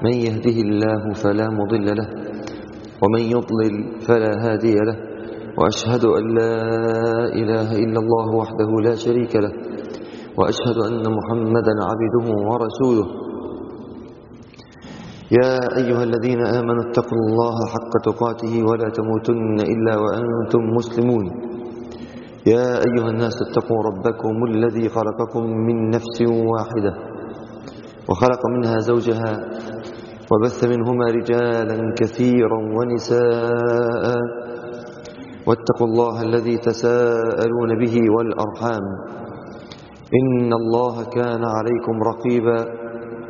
من يهده الله فلا مضل له ومن يضلل فلا هادي له وأشهد أن لا إله إلا الله وحده لا شريك له وأشهد أن محمدا عبده ورسوله يا أيها الذين آمنوا اتقوا الله حق تقاته ولا تموتن إلا وأنتم مسلمون يا أيها الناس اتقوا ربكم الذي خلقكم من نفس واحدة وخلق منها زوجها وبث منهما رجالا كثيرا ونساء واتقوا الله الذي تساءلون به والأرحام إن الله كان عليكم رقيبا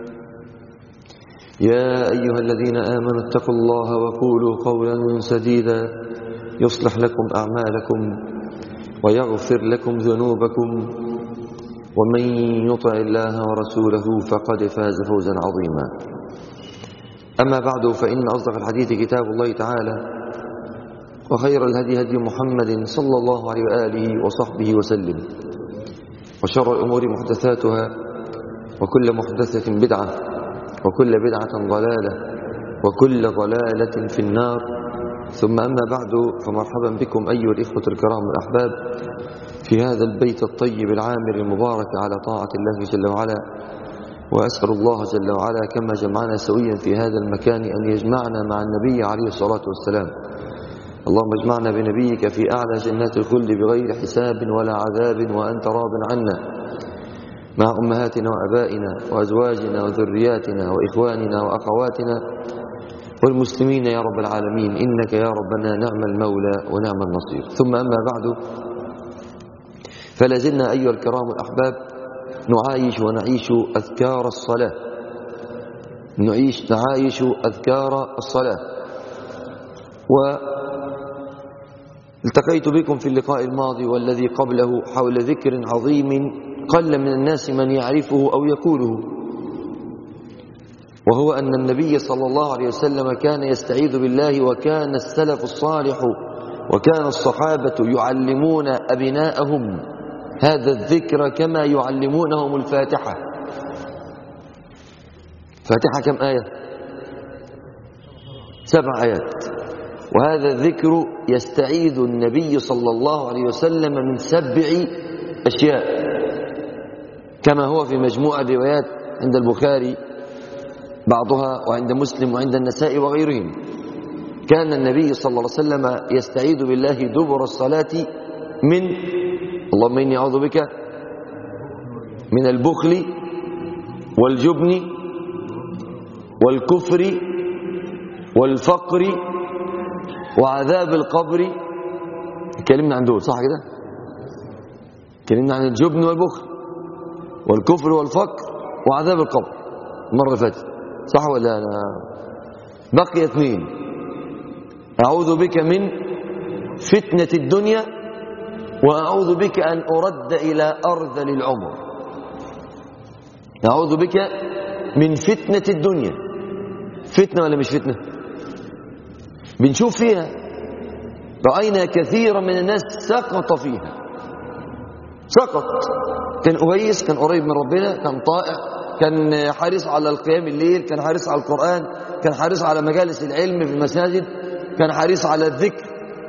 يا أيها الذين آمنوا اتقوا الله وقولوا قولا سديدا يصلح لكم أعمالكم ويغفر لكم ذنوبكم ومن يطع الله ورسوله فقد فاز فوزا عظيما أما بعد فإن أصدق الحديث كتاب الله تعالى وخير الهدي هدي محمد صلى الله عليه وآله وصحبه وسلم وشر الأمور محدثاتها وكل محدثة بدعة وكل بدعة ضلالة وكل ضلالة في النار ثم أما بعد فمرحبا بكم أيها الإخوة الكرام الأحباب في هذا البيت الطيب العامر المبارك على طاعة الله جل وعلا وأسأل الله جل وعلا كما جمعنا سويا في هذا المكان أن يجمعنا مع النبي عليه الصلاة والسلام اللهم اجمعنا بنبيك في أعلى جنات الخلد بغير حساب ولا عذاب وأنت راض عنا مع أمهاتنا وأبائنا وأزواجنا وذرياتنا وإخواننا وأخواتنا والمسلمين يا رب العالمين إنك يا ربنا نعم المولى ونعم النصير ثم أما بعد فلازلنا أيها الكرام الأحباب نعايش ونعيش أذكار الصلاة نعيش نعايش أذكار الصلاة والتقيت بكم في اللقاء الماضي والذي قبله حول ذكر عظيم قل من الناس من يعرفه أو يقوله وهو أن النبي صلى الله عليه وسلم كان يستعيذ بالله وكان السلف الصالح وكان الصحابة يعلمون أبناءهم هذا الذكر كما يعلمونهم الفاتحة فاتحة كم آية سبع آيات وهذا الذكر يستعيذ النبي صلى الله عليه وسلم من سبع أشياء كما هو في مجموعة روايات عند البخاري بعضها وعند مسلم وعند النساء وغيرهم كان النبي صلى الله عليه وسلم يستعيذ بالله دبر الصلاة من اللهم إني أعوذ بك من البخل والجبن والكفر والفقر وعذاب القبر اتكلمنا عن دول صح كده اتكلمنا عن الجبن والبخل والكفر والفقر وعذاب القبر المرة اللي فاتت صح ولا أنا بقي اثنين أعوذ بك من فتنة الدنيا وأعوذ بك أن أرد إلى أرذل العمر أعوذ بك من فتنة الدنيا فتنة ولا مش فتنة بنشوف فيها رأينا كثيرا من الناس سقط فيها سقط كان كويس كان قريب من ربنا كان طائع كان حريص على القيام الليل كان حريص على القرآن كان حريص على مجالس العلم في المساجد كان حريص على الذكر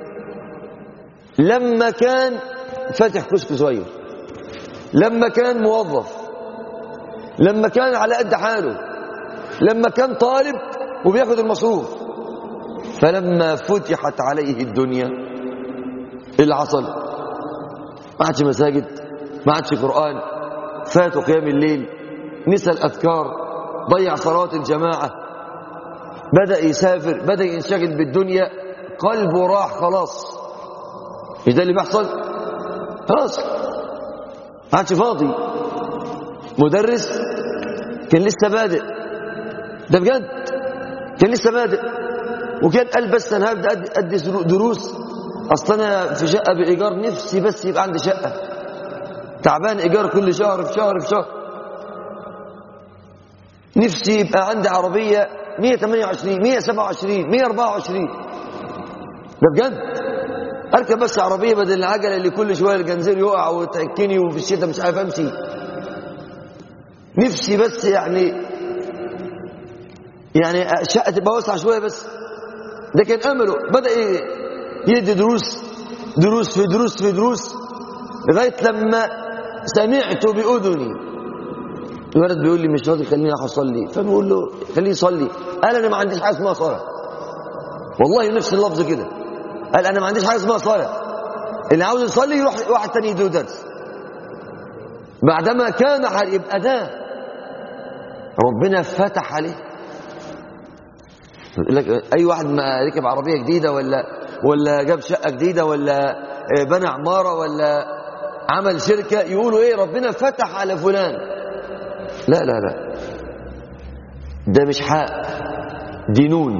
لما كان فاتح كشك صغير لما كان موظف لما كان على قد حاله لما كان طالب وبياخد المصروف فلما فتحت عليه الدنيا ايه اللي حصل ما عادش مساجد ما عادش قرآن فاتوا قيام الليل نسى الأذكار ضيع صلاة الجماعة بدأ يسافر بدأ ينشغل بالدنيا قلبه راح خلاص مش ده اللي بيحصل خلاص ما عادش فاضي مدرس كان لسه بادئ ده بجد كان لسه بادئ وكان قال بس انا هبدا ادي دروس اصل انا في شقه بالايجار نفسي بس يبقى عندي شقه تعبان ايجار كل شهر في شهر في شهر نفسي يبقى عندي عربيه 128 127 124 ده بجد اركب بس عربيه بدل العجله اللي كل شويه الجنزير يقع وتاكني وفي الشتاء مش عارف امشي نفسي بس يعني يعني الشقة تبقى واسعة شوية بس ده كان أمله بدأ يدي دروس دروس في دروس في دروس لغاية لما سمعت بأذني الولد بيقول لي مش راضي خليني اروح اصلي فبقول له خليه يصلي قال انا ما عنديش حاجه اسمها صلاه والله نفس اللفظ كده قال انا ما عنديش حاجه اسمها صلاه اللي عاوز يصلي يروح واحد تاني يديه درس بعدما كان حال يبقى ده ربنا فتح عليه يقول لك اي واحد ما ركب عربيه جديده ولا ولا جاب شقه جديده ولا بنى عماره ولا عمل شركه يقولوا ايه ربنا فتح على فلان لا لا لا ده مش حق دي نون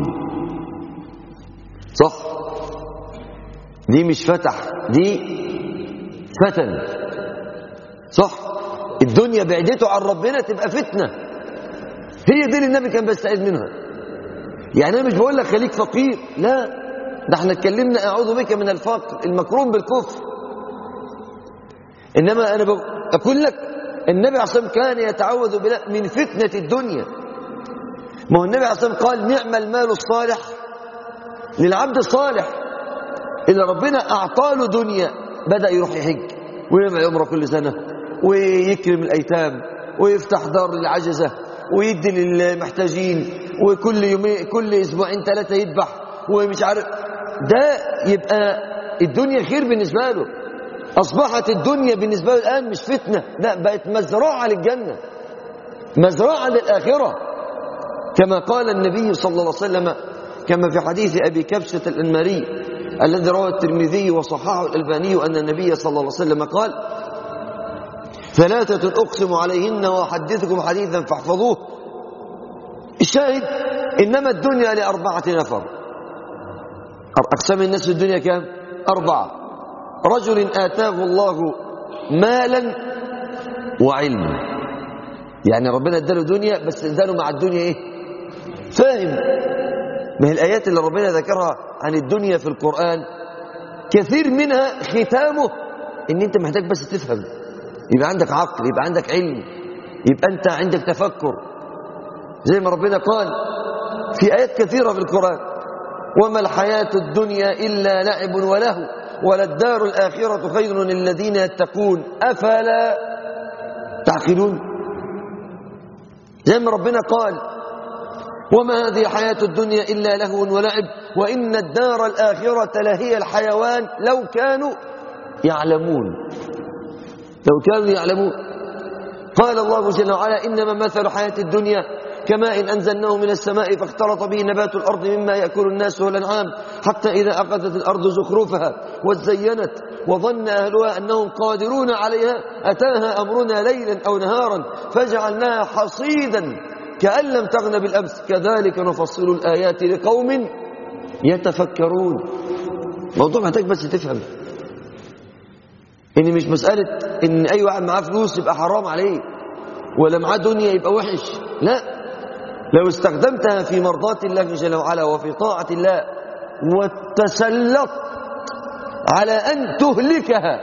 صح دي مش فتح دي فتن صح الدنيا بعدته عن ربنا تبقى فتنة هي دي اللي النبي كان بيستعيذ منها يعني انا مش بقول لك خليك فقير لا ده احنا اتكلمنا اعوذ بك من الفقر المكروم بالكفر انما انا اقول لك النبي عليه الصلاه والسلام كان يتعوذ بالله من فتنه الدنيا ما هو النبي عليه الصلاه والسلام قال نعم المال الصالح للعبد الصالح اللي ربنا اعطى له دنيا بدا يروح يحج ويعمل عمره كل سنه ويكرم الايتام ويفتح دار للعجزه ويدي للمحتاجين وكل يومين كل اسبوعين ثلاثه يذبح ومش عارف ده يبقى الدنيا خير بالنسبه له أصبحت الدنيا بالنسبة له الآن مش فتنة لا بقت مزرعة للجنة مزرعة للآخرة كما قال النبي صلى الله عليه وسلم كما في حديث أبي كبشة الأنماري الذي رواه الترمذي وصححه الألباني أن النبي صلى الله عليه وسلم قال ثلاثة أقسم عليهن وأحدثكم حديثا فاحفظوه الشاهد إنما الدنيا لأربعة نفر أقسام الناس في الدنيا كام؟ أربعة رجل آتاه الله مالا وعلما يعني ربنا اداله دنيا بس اداله مع الدنيا ايه فاهم ما هي الآيات اللي ربنا ذكرها عن الدنيا في القرآن كثير منها ختامه ان انت محتاج بس تفهم يبقى عندك عقل يبقى عندك علم يبقى انت عندك تفكر زي ما ربنا قال في آيات كثيرة في القرآن وما الحياة الدنيا إلا لعب وله وللدار الآخرة خير للذين يتقون أفلا تعقلون زي ما ربنا قال وما هذه حياة الدنيا إلا لهو ولعب وإن الدار الآخرة لهي الحيوان لو كانوا يعلمون لو كانوا يعلمون قال الله جل وعلا إنما مثل حياة الدنيا كماء إن أنزلناه من السماء فاختلط به نبات الأرض مما يأكل الناس والأنعام حتى إذا أخذت الأرض زخرفها وزينت وظن أهلها أنهم قادرون عليها أتاها أمرنا ليلا أو نهارا فجعلناها حصيدا كأن لم تغن بالأمس كذلك نفصل الآيات لقوم يتفكرون موضوع محتاج بس تفهم إن مش مسألة إن أي واحد معاه فلوس يبقى حرام عليه ولا معاه دنيا يبقى وحش لا لو استخدمتها في مرضاة الله جل وعلا وفي طاعة الله وتسلط على أن تهلكها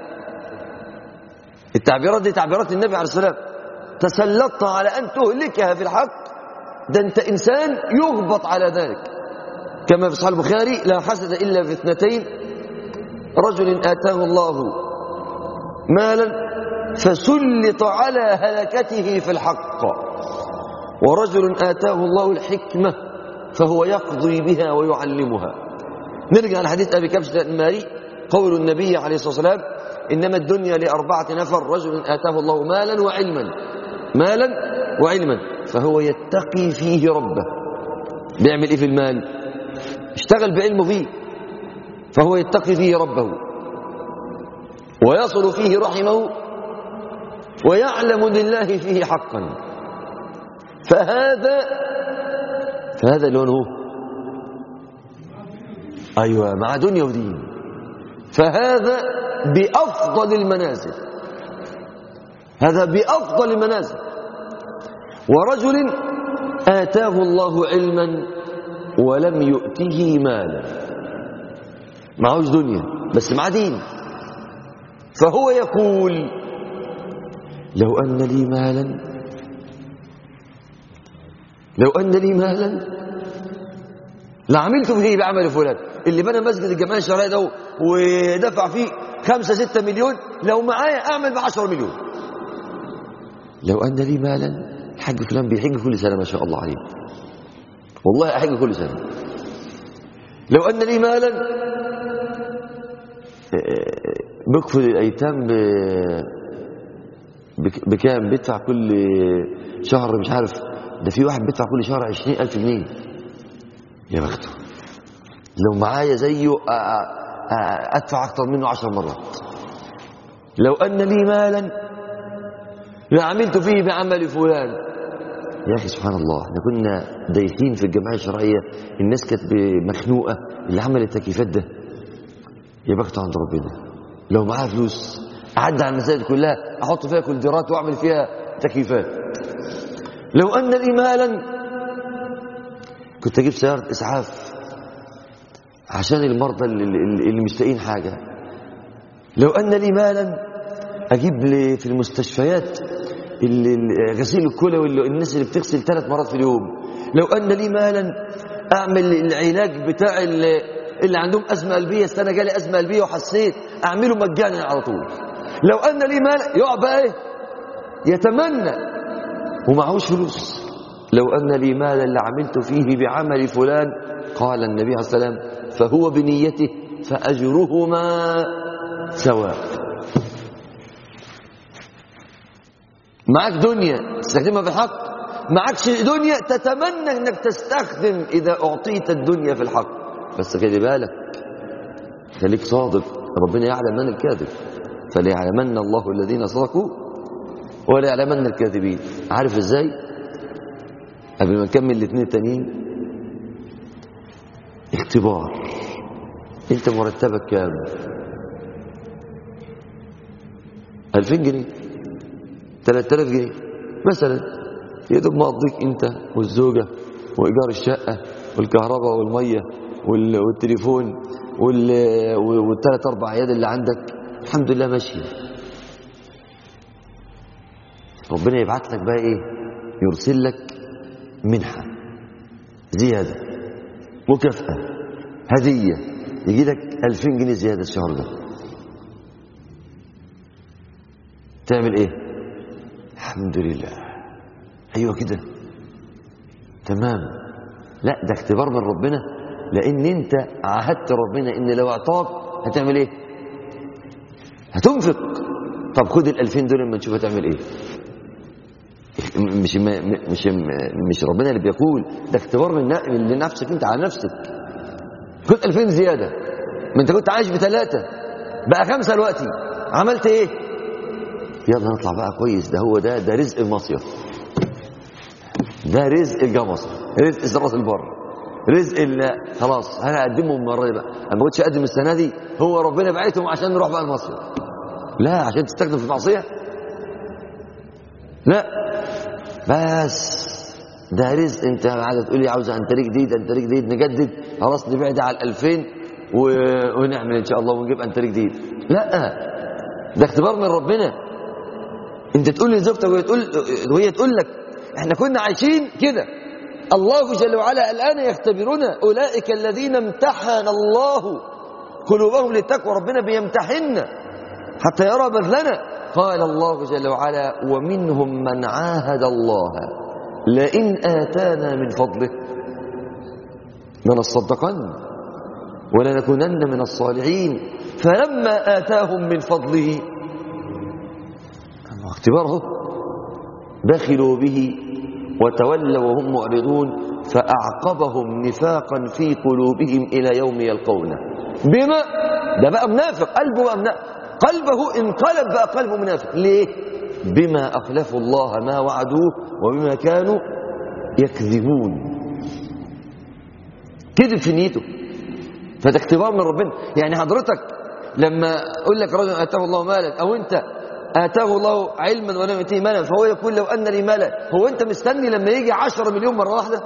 التعبيرات دي تعبيرات النبي عليه السلام تسلطت على أن تهلكها في الحق ده أنت إنسان يغبط على ذلك كما في صحيح البخاري لا حسد إلا في اثنتين رجل آتاه الله مالا فسلط على هلكته في الحق ورجل آتاه الله الحكمة فهو يقضي بها ويعلمها نرجع لحديث أبي كبشة الماري قول النبي عليه الصلاة والسلام إنما الدنيا لأربعة نفر رجل آتاه الله مالا وعلما مالا وعلما فهو يتقي فيه ربه بيعمل إيه في المال اشتغل بعلمه فيه فهو يتقي فيه ربه ويصل فيه رحمه ويعلم لله فيه حقا فهذا فهذا اللي هو أيوة مع دنيا ودين فهذا بأفضل المنازل هذا بأفضل المنازل ورجل آتاه الله علما ولم يؤته مالا معهوش دنيا بس مع دين فهو يقول لو أن لي مالا لو أن لي مالا لعملت به بعمل فلان اللي بنى مسجد الجمعية الشرعية ده ودفع فيه خمسة ستة مليون لو معايا أعمل بعشرة مليون لو أن لي مالا الحاج فلان بيحج كل سنة ما شاء الله عليه والله أحج كل سنة لو أن لي مالا بكفل الأيتام بكام بيدفع كل شهر مش عارف ده في واحد بيدفع كل شهر عشرين ألف جنيه يا بخته لو معايا زيه أدفع أكتر منه عشر مرات لو أن لي مالا لعملت فيه بعمل فلان يا أخي سبحان الله احنا كنا دايسين في الجمعية الشرعية الناس كانت مخنوقة اللي عمل التكييفات ده يا بخته عند ربنا لو معاه فلوس أعدي على المساجد كلها أحط فيها كولديرات وأعمل فيها تكييفات لو أن لي مالا كنت أجيب سيارة إسعاف عشان المرضى اللي, اللي مشتاقين حاجة لو أن لي مالا أجيب لي في المستشفيات غسيل الكلى والناس اللي بتغسل ثلاث مرات في اليوم لو أن لي مالا أعمل العلاج بتاع اللي عندهم أزمة قلبية السنة جالي أزمة قلبية وحسيت أعمله مجانا على طول لو أن لي مال يقع بقى إيه يتمنى ومعهوش فلوس لو أن لي مالا لعملت فيه بعمل فلان قال النبي عليه الصلاة والسلام فهو بنيته فأجرهما سواء معك دنيا تستخدمها في الحق معكش دنيا تتمنى انك تستخدم اذا اعطيت الدنيا في الحق بس خلي بالك خليك صادق ربنا يعلم من الكاذب فليعلمن الله الذين صدقوا وليعلمن الكاذبين عارف ازاي قبل ما نكمل الاثنين التانيين اختبار انت مرتبك كام 2000 جنيه 3000 جنيه مثلا يا دوب مقضيك انت والزوجه وايجار الشقه والكهرباء والميه والتليفون والثلاث اربع عياد اللي عندك الحمد لله ماشيه ربنا يبعت لك بقى ايه يرسل لك منحه زياده مكافاه هديه يجي لك 2000 جنيه زياده الشهر ده تعمل ايه الحمد لله ايوه كده تمام لا ده اختبار من ربنا لان انت عهدت ربنا ان لو اعطاك هتعمل ايه هتنفق طب خد ال2000 دول لما نشوف هتعمل ايه مش مش مش ربنا اللي بيقول ده اختبار من لنفسك انت على نفسك خد 2000 زياده ما انت كنت عايش بثلاثه بقى خمسه دلوقتي عملت ايه يلا نطلع بقى كويس ده هو ده ده رزق المصيف ده رزق الجمص رزق زراس البر رزق اللي خلاص انا اقدمه المره دي بقى انا ما كنتش اقدم السنه دي هو ربنا بعتهم عشان نروح بقى المصيف لا عشان تستخدم في المعصيه لا بس ده رزق انت قاعده تقول لي عاوز انتريك جديد انتريك جديد نجدد خلاص نبعد على ال 2000 و... ونعمل ان شاء الله ونجيب انتريك جديد لا ده اختبار من ربنا انت تقول لزوجتك وهي تقول وهي تقول لك احنا كنا عايشين كده الله جل وعلا الآن يختبرنا أولئك الذين امتحن الله قلوبهم للتقوى ربنا بيمتحننا حتى يرى بذلنا قال الله جل وعلا ومنهم من عاهد الله لئن آتانا من فضله لنصدقن ولنكونن من الصالحين فلما آتاهم من فضله اختباره بخلوا به وتولوا وهم معرضون فأعقبهم نفاقا في قلوبهم إلى يوم يلقونه بما ده بقى منافق قلبه بقى منافق قلبه انقلب بقى قلبه منافق ليه بما أخلفوا الله ما وعدوه وبما كانوا يكذبون كذب في نيته فده اختبار من ربنا يعني حضرتك لما اقول لك رجل اتاه الله مالا او انت آتاه الله علما ولم يؤتيه مالا فهو يقول لو أن لي مالا هو أنت مستني لما يجي 10 مليون مرة واحدة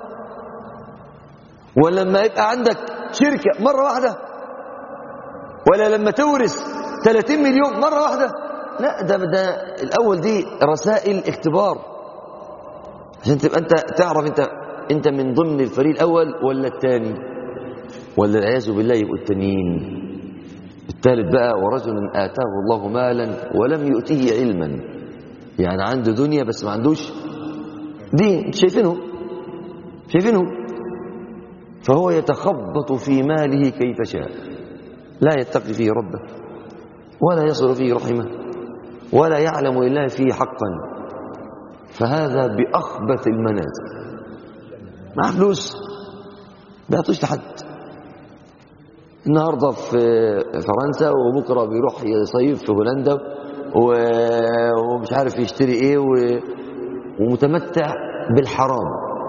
ولما يبقى عندك شركة مرة واحدة ولا لما تورث 30 مليون مرة واحدة لا ده, ده الأول دي رسائل اختبار عشان تبقى انت تعرف انت انت من ضمن الفريق الاول ولا الثاني ولا العياذ بالله يبقوا التانيين الثالث بقى ورجل اتاه الله مالا ولم يؤتيه علما يعني عنده دنيا بس ما عندوش دين شايفينه شايفينه فهو يتخبط في ماله كيف شاء لا يتقي فيه ربه ولا يصل فيه رحمه ولا يعلم لله فيه حقا فهذا بأخبث المنازل معاه فلوس ما يعطوش لحد النهارده في فرنسا وبكره بيروح يصيف في هولندا و- ومش عارف يشتري ايه و- ومتمتع بالحرام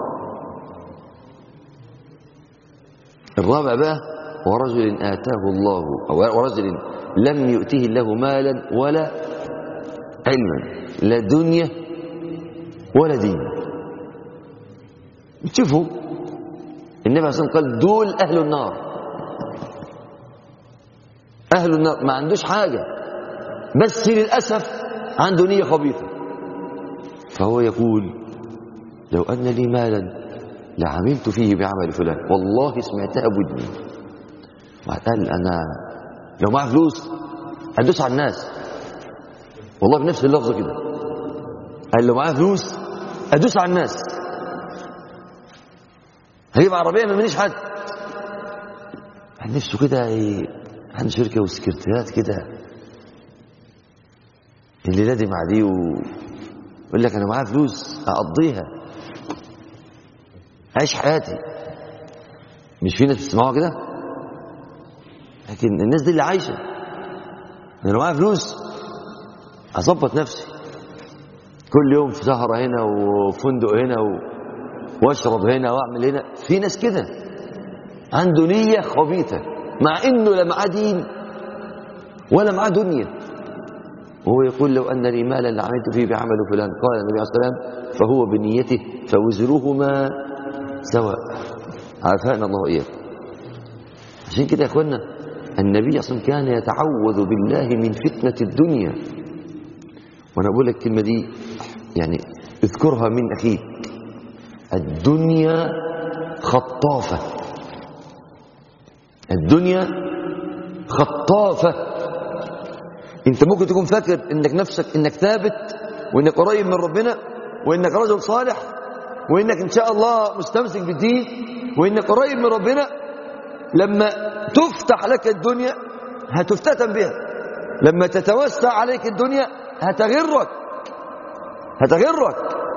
الرابع بقى ورجل آتاه الله أو ورجل لم يؤته الله مالا ولا علما لا دنيا ولا دين تشوفوا النبي عليه الصلاة والسلام قال دول أهل النار أهل النار ما عندوش حاجة بس للأسف عنده نية خبيثة فهو يقول لو أن لي مالا لعملت فيه بعمل فلان والله سمعتها بودني وقال أنا لو معي فلوس أدوس على الناس والله بنفس اللفظة كده قال لو معايا فلوس أدوس على الناس هجيب عربية ما منيش حد عن نفسه كده ي- عنده شركة وسكرتيرات كده اللي لازم عليه ويقول لك أنا معايا فلوس أقضيها أعيش حياتي مش في ناس بتسمعوها كده لكن الناس دي اللي عايشة أنا لو معايا فلوس أظبط نفسي كل يوم في سهرة هنا وفندق هنا و... واشرب هنا واعمل هنا في ناس كده عنده نية خبيثة مع انه لا معاه دين ولا معاه دنيا وهو يقول لو ان لي مالا لعملت فيه بعمل فلان قال النبي عليه الصلاه والسلام فهو بنيته فوزرهما سواء عافانا الله واياكم عشان كده يا اخوانا النبي صلى الله عليه وسلم كان يتعوذ بالله من فتنه الدنيا وانا اقول لك الكلمه دي يعني اذكرها من اخيك الدنيا خطافه الدنيا خطافه انت ممكن تكون فاكر انك نفسك انك ثابت وانك قريب من ربنا وانك رجل صالح وانك ان شاء الله مستمسك بالدين وانك قريب من ربنا لما تفتح لك الدنيا هتفتتن بها لما تتوسع عليك الدنيا هتغرك هتغرك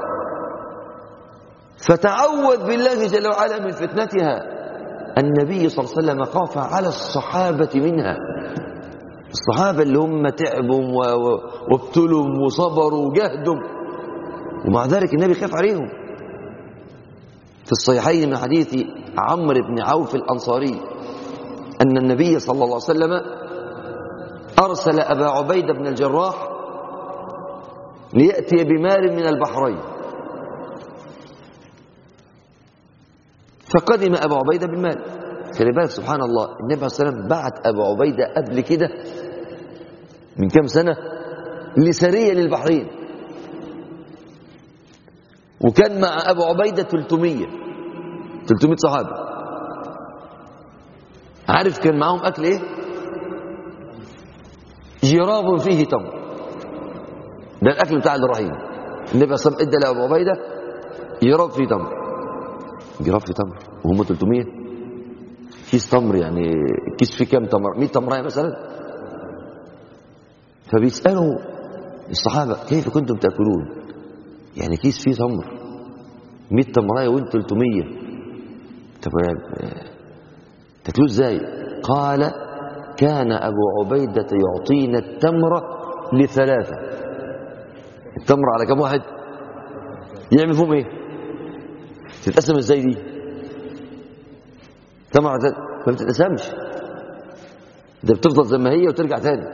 فتعوذ بالله جل وعلا من فتنتها النبي صلى الله عليه وسلم خاف على الصحابة منها الصحابة اللي هم تعبوا و- و- وابتلوا وصبروا وجهدوا ومع ذلك النبي خاف عليهم في الصحيحين من حديث عمرو بن عوف الأنصاري أن النبي صلى الله عليه وسلم أرسل أبا عبيدة بن الجراح ليأتي بمال من البحرين فقدم أبو عبيدة بالمال خلي بالك سبحان الله النبي عليه الصلاة والسلام بعت أبو عبيدة قبل كده من كام سنة لسرية للبحرين وكان مع أبو عبيدة 300 300 صحابي عارف كان معاهم أكل إيه جراب فيه تمر ده الأكل بتاع الرحيم النبي صلى الله عليه وسلم ادى لأبو عبيدة جراب فيه تمر جراب فيه تمر وهم 300 كيس تمر يعني كيس فيه كام تمر 100 تمرايه مثلا فبيسألوا الصحابة كيف كنتم تأكلون يعني كيس فيه تمر 100 تمرايه وانت 300 طب يعني تاكلوه ازاي قال كان أبو عبيدة يعطينا التمر لثلاثة التمر على كم واحد يعمل فيهم ايه تتقسم ازاي دي تمر على ثلاثة ما بتتقسمش ده بتفضل زي ما هي وترجع تاني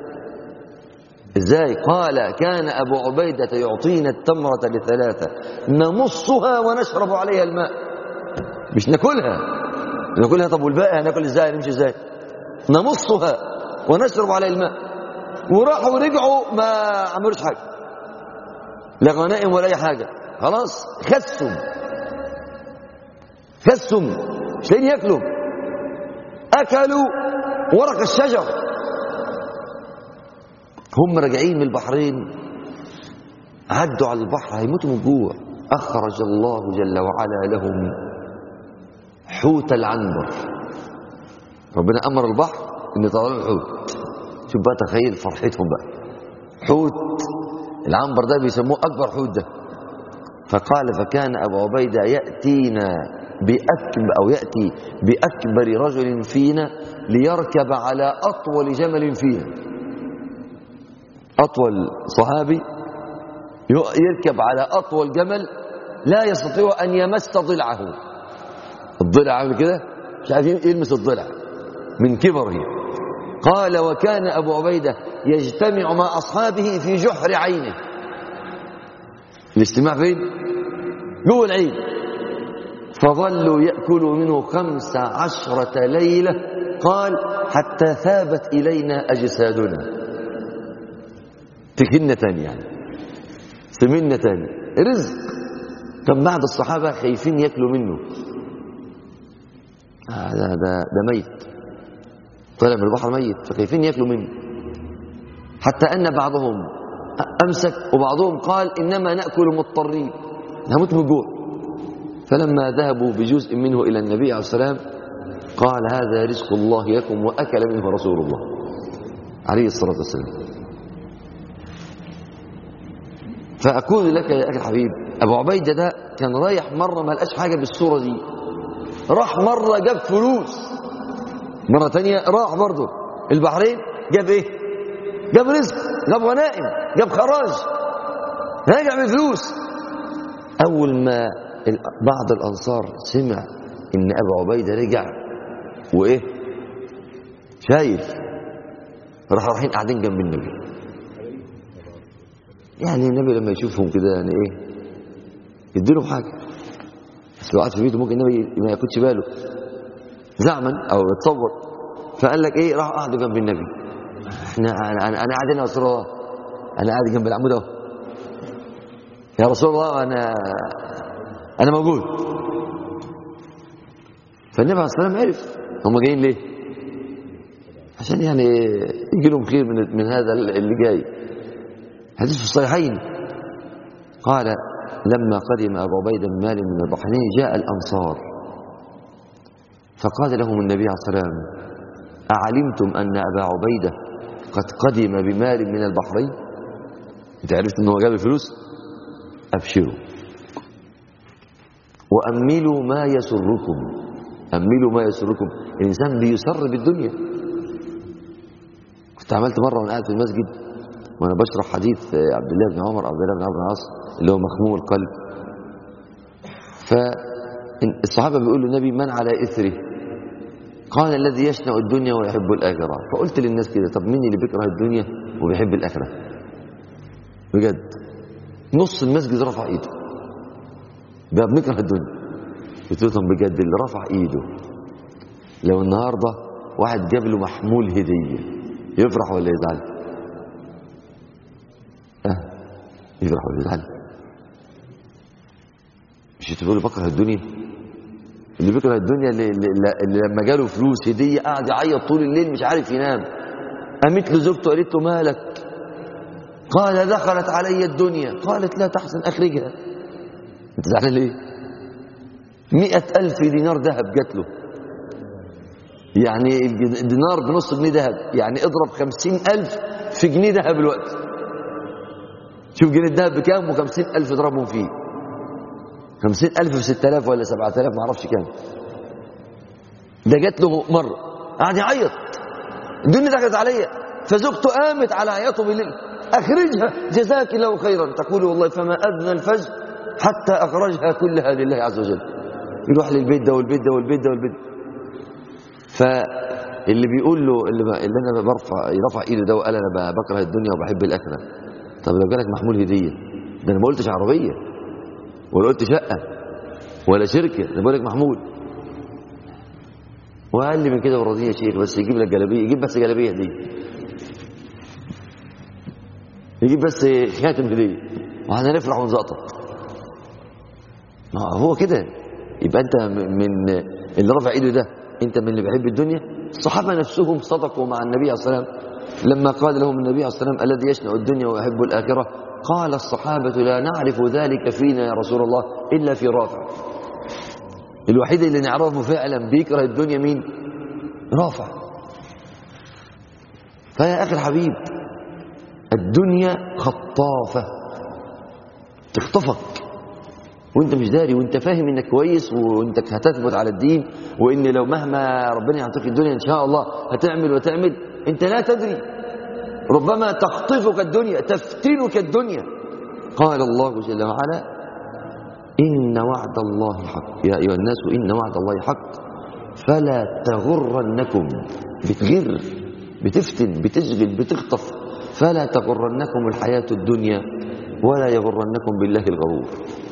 ازاي قال كان ابو عبيده يعطينا التمره لثلاثه نمصها ونشرب عليها الماء مش ناكلها ناكلها طب والباقي هناكل ازاي نمشي ازاي نمصها ونشرب عليها الماء وراحوا ورجعوا ما عملوش حاجه لا غنائم ولا اي حاجه خلاص خسوا خسوا مش لاقيين ياكلوا اكلوا ورق الشجر هم راجعين من البحرين عدوا على البحر هيموتوا من الجوع اخرج الله جل وعلا لهم حوت العنبر ربنا امر البحر ان يطلع لهم حوت شوف بقى تخيل فرحتهم بقى حوت العنبر ده بيسموه اكبر حوت ده فقال فكان ابو عبيده ياتينا باكبر او ياتي باكبر رجل فينا ليركب على اطول جمل فينا اطول صحابي يركب على اطول جمل لا يستطيع ان يمس ضلعه الضلع عامل كده مش عارف يلمس الضلع من كبره قال وكان ابو عبيده يجتمع مع اصحابه في جحر عينه الاجتماع فين جوه العين فظلوا ياكلوا منه خمس عشره ليله قال حتى ثابت الينا اجسادنا تكنة يعني سمنة رزق كان بعض الصحابة خايفين ياكلوا منه آه ده, ده, ده ميت طلع من البحر ميت فخايفين ياكلوا منه حتى أن بعضهم أمسك وبعضهم قال إنما نأكل مضطرين نموت من الجوع فلما ذهبوا بجزء منه إلى النبي عليه السلام قال هذا رزق الله لكم وأكل منه رسول الله عليه الصلاة والسلام فأقول لك يا أخي الحبيب أبو عبيدة ده كان رايح مرة ما لقاش حاجة بالصورة دي راح مرة جاب فلوس مرة تانية راح برضه البحرين جاب إيه جاب رزق جاب غنائم جاب خراج رجع بفلوس أول ما بعض الأنصار سمع إن أبو عبيدة رجع وإيه شايل راح رايحين قاعدين جنب النبي يعني النبي لما يشوفهم كده يعني ايه يديلهم حاجه بس لو قعد في بيته ممكن النبي ما ياخدش باله زعما او يتصور فقال لك ايه راح قعدوا جنب النبي احنا انا انا, أنا قاعد هنا يا رسول الله انا قاعد جنب العمود اهو يا رسول الله انا انا موجود فالنبي عليه الصلاه والسلام عرف هم جايين ليه عشان يعني يجي لهم خير من من هذا اللي جاي حديث في الصحيحين قال لما قدم أبو عبيدة بن مالك من البحرين جاء الأنصار فقال لهم النبي عليه الصلاة والسلام أعلمتم أن أبا عبيدة قد قدم بمال من البحرين أنت عرفت أنه جاب الفلوس أبشروا وأملوا ما يسركم أملوا ما يسركم الإنسان بيسر بالدنيا كنت عملت مرة وأنا قاعد في المسجد وانا بشرح حديث عبد الله بن عمر عبد الله بن عمرو بن العاص اللي هو مخموم القلب فالصحابه بيقولوا النبي من على اثره قال الذي يشنع الدنيا ويحب الاخره فقلت للناس كده طب مين اللي بيكره الدنيا وبيحب الاخره بجد نص المسجد رفع ايده ده بنكره الدنيا قلت لهم بجد اللي رفع ايده لو النهارده واحد جاب له محمول هديه يفرح ولا يزعل؟ أه يفرح ولا يزعل مش تقول بكره الدنيا اللي بيكره الدنيا اللي, اللي, اللي لما جاله فلوس هديه قاعد يعيط طول الليل مش عارف ينام قامت له زوجته قالت له مالك قال دخلت علي الدنيا قالت لا تحزن اخرجها انت زعلان ليه مئة ألف دينار ذهب جات له يعني الدينار بنص جنيه ذهب يعني اضرب خمسين ألف في جنيه ذهب الوقت شوف جنيه الذهب بكام وخمسين ألف اضربهم فيه خمسين ألف في ستة آلاف ولا سبعة آلاف ما اعرفش كام ده جات له مرة قاعد يعيط الدنيا دخلت عليا فزوجته قامت على عياطه بالليل أخرجها جزاك الله خيرا تقول والله فما أذن الفجر حتى أخرجها كلها لله عز وجل يروح للبيت ده والبيت ده والبيت ده والبيت ده فاللي بيقول له اللي, اللي انا برفع يرفع ايده ده وقال انا بكره الدنيا وبحب الاخره طب لو جالك محمول هديه ده انا ما قلتش عربيه ولا قلت شقه ولا شركه ده بقول لك محمول واقل من كده وراضيه يا شيخ بس يجيب لك جلابيه يجيب بس جلابيه دي يجيب بس خاتم هديه وهنفرح ونزقطط ما هو كده يبقى انت من اللي رفع ايده ده انت من اللي بيحب الدنيا الصحابه نفسهم صدقوا مع النبي عليه الصلاه والسلام لما قال لهم النبي عليه الصلاه والسلام الذي يشنع الدنيا ويحب الاخره قال الصحابه لا نعرف ذلك فينا يا رسول الله الا في رافع الوحيد اللي نعرفه فعلا بيكره الدنيا مين رافع فيا اخي الحبيب الدنيا خطافه تخطفك وانت مش داري وانت فاهم انك كويس وانت هتثبت على الدين وان لو مهما ربنا يعطيك الدنيا ان شاء الله هتعمل وتعمل انت لا تدري ربما تخطفك الدنيا تفتنك الدنيا قال الله جل وعلا إن وعد الله حق يا أيها الناس إن وعد الله حق فلا تغرنكم بتغر بتفتن بتشغل بتخطف فلا تغرنكم الحياة الدنيا ولا يغرنكم بالله الغرور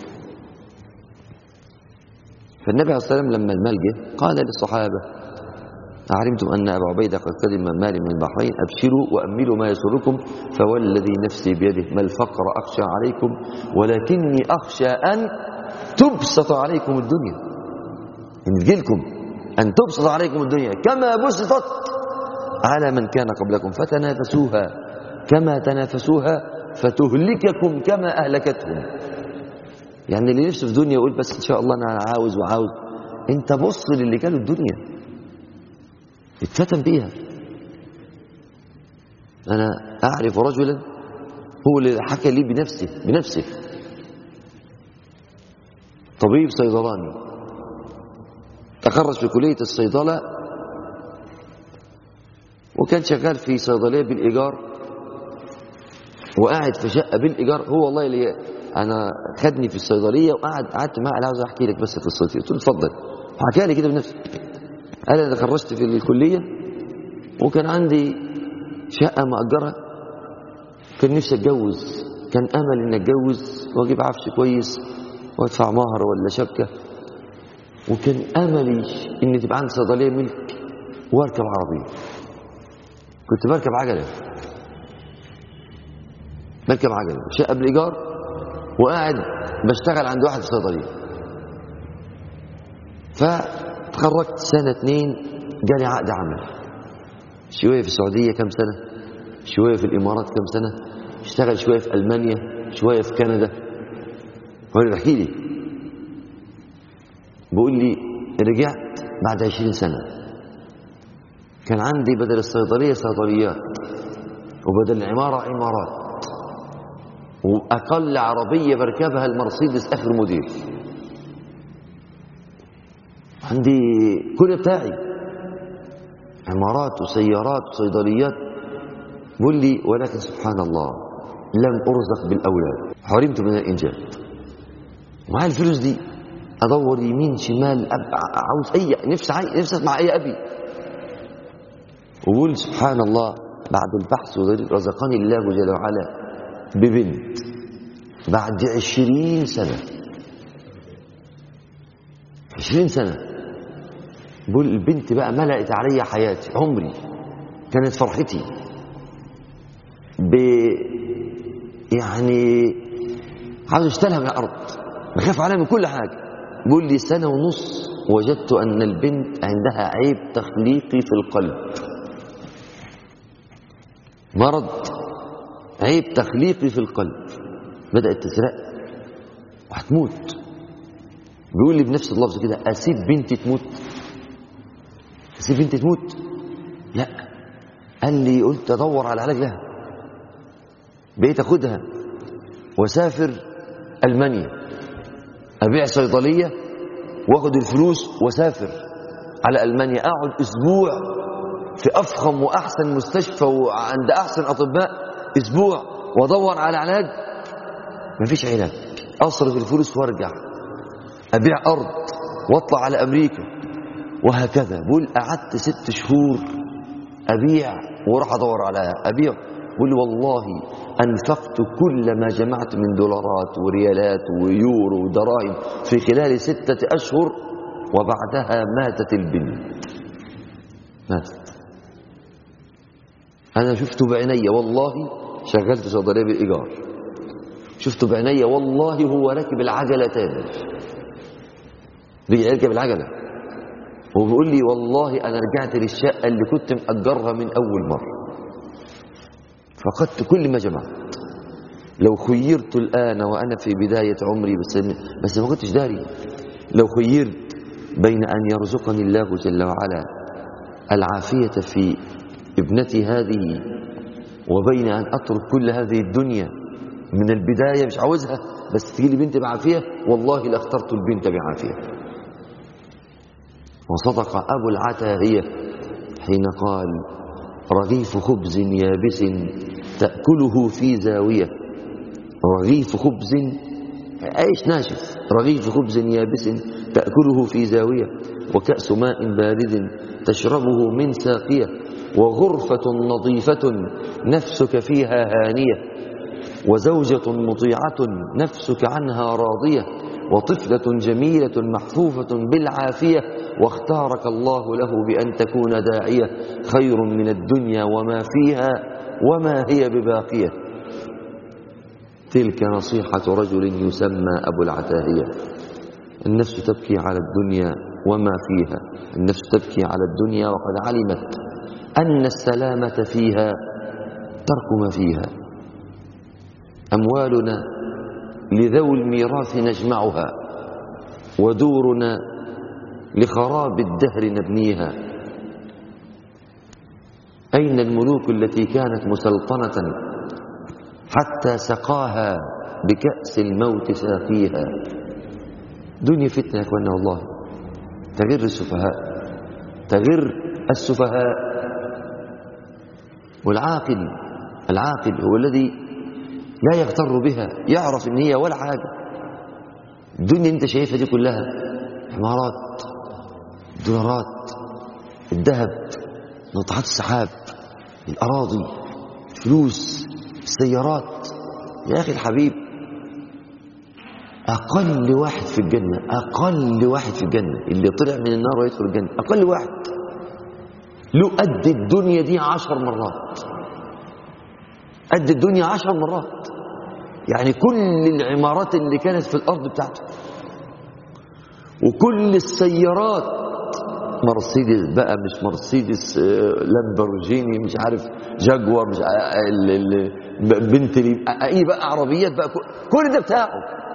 فالنبي عليه الصلاة والسلام لما المال جه قال للصحابة أعلمتم أن أبا عبيدة قد قدم مال من البحرين أبشروا وأملوا ما يسركم فوالذي نفسي بيده ما الفقر أخشى عليكم ولكني أخشى أن تبسط عليكم الدنيا إن تجيلكم أن تبسط عليكم الدنيا كما بسطت على من كان قبلكم فتنافسوها كما تنافسوها فتهلككم كما أهلكتهم يعني اللي نفسه في دنيا يقول بس إن شاء الله أنا عاوز وعاوز أنت بص للي كانوا الدنيا اتفتن بيها أنا أعرف رجلا هو اللي حكى لي بنفسه بنفسه طبيب صيدلاني تخرج في كلية الصيدلة وكان شغال في صيدلية بالإيجار وقاعد في شقة بالإيجار هو والله اللي أنا خدني في الصيدلية وقعد قعدت معاه قال عاوز أحكي لك بس قصتي قلت له اتفضل حكى لي كده بنفسه قال أنا تخرجت في الكلية وكان عندي شقة مأجرة كان نفسي أتجوز كان أمل إني أتجوز وأجيب عفش كويس وأدفع مهر ولا شبكة وكان أملي إن تبقى عندي صيدلية ملك وأركب عربية كنت بركب عجلة بركب عجلة شقة بالإيجار وقاعد بشتغل عند واحد في صيدلية فتخرجت سنة اتنين جالي عقد عمل شوية في السعودية كم سنة شوية في الإمارات كم سنة اشتغل شوية في ألمانيا شوية في كندا هو اللي بيحكي لي بيقول لي رجعت بعد عشرين سنة كان عندي بدل الصيدلية صيدليات وبدل العمارة عمارات وأقل عربية بركبها المرسيدس آخر موديل عندي كل بتاعي عمارات وسيارات وصيدليات بيقول لي ولكن سبحان الله لم أرزق بالأولاد حرمت من الإنجاب معايا الفلوس دي أدور يمين شمال أب عاوز أي نفسي عاي... نفسي أسمع أي أبي وقول سبحان الله بعد البحث رزقني الله جل وعلا ببنت بعد عشرين سنة عشرين سنة بقول البنت بقى ملأت علي حياتي عمري كانت فرحتي ب يعني عاوز اشتغلها من الارض بخاف عليها من كل حاجه بيقول لي سنه ونص وجدت ان البنت عندها عيب تخليقي في القلب مرض عيب تخليقي في القلب بدات تسرق وهتموت بيقول لي بنفس اللفظ كده اسيب بنتي تموت اسيب بنتي تموت لا قال لي قلت ادور على علاج لها بقيت اخدها واسافر المانيا ابيع صيدليه واخد الفلوس واسافر على المانيا اقعد اسبوع في افخم واحسن مستشفى وعند احسن اطباء اسبوع وادور على علاج مفيش علاج اصرف الفلوس وارجع ابيع ارض واطلع على امريكا وهكذا بقول قعدت ست شهور ابيع واروح ادور على ابيع بقول والله أنفقت كل ما جمعت من دولارات وريالات ويورو ودراهم في خلال ستة أشهر وبعدها ماتت البنت ماتت أنا شفت بعيني والله شغلت صيدلية بالإيجار شفت بعيني والله هو راكب العجلة تاني رجع يركب العجلة وبيقول لي والله أنا رجعت للشقة اللي كنت مأجرها من أول مرة فقدت كل ما جمعت لو خيرت الآن وأنا في بداية عمري بس, بس ما كنتش داري لو خيرت بين أن يرزقني الله جل وعلا العافية في ابنتي هذه وبين أن أترك كل هذه الدنيا من البداية مش عاوزها بس تجي لي بنت بعافية والله لاخترت البنت بعافية وصدق أبو العتاهية حين قال رغيف خبز يابس تأكله في زاوية رغيف خبز عيش ناشف رغيف خبز يابس تأكله في زاوية وكأس ماء بارد تشربه من ساقية وغرفة نظيفة نفسك فيها هانية وزوجة مطيعة نفسك عنها راضية وطفلة جميلة محفوفة بالعافية واختارك الله له بأن تكون داعية خير من الدنيا وما فيها وما هي بباقية تلك نصيحة رجل يسمى أبو العتاهية النفس تبكي على الدنيا وما فيها النفس تبكي على الدنيا وقد علمت أن السلامة فيها ترك ما فيها أموالنا لذوي الميراث نجمعها ودورنا لخراب الدهر نبنيها أين الملوك التي كانت مسلطنة حتى سقاها بكأس الموت ساقيها دنيا فتنة يا أخوانا والله تغر السفهاء تغر السفهاء والعاقل العاقل هو الذي لا يغتر بها يعرف ان هي ولا حاجه الدنيا انت شايفها دي كلها عمارات دولارات الذهب ناطحات السحاب الاراضي فلوس السيارات يا اخي الحبيب اقل واحد في الجنه اقل واحد في الجنه اللي طلع من النار ويدخل الجنه اقل واحد له قد الدنيا دي عشر مرات قد الدنيا عشر مرات يعني كل العمارات اللي كانت في الأرض بتاعته وكل السيارات مرسيدس بقى مش مرسيدس لامبورجيني مش عارف جاكوار مش بنتلي اي بقى عربيات بقى كل ده بتاعه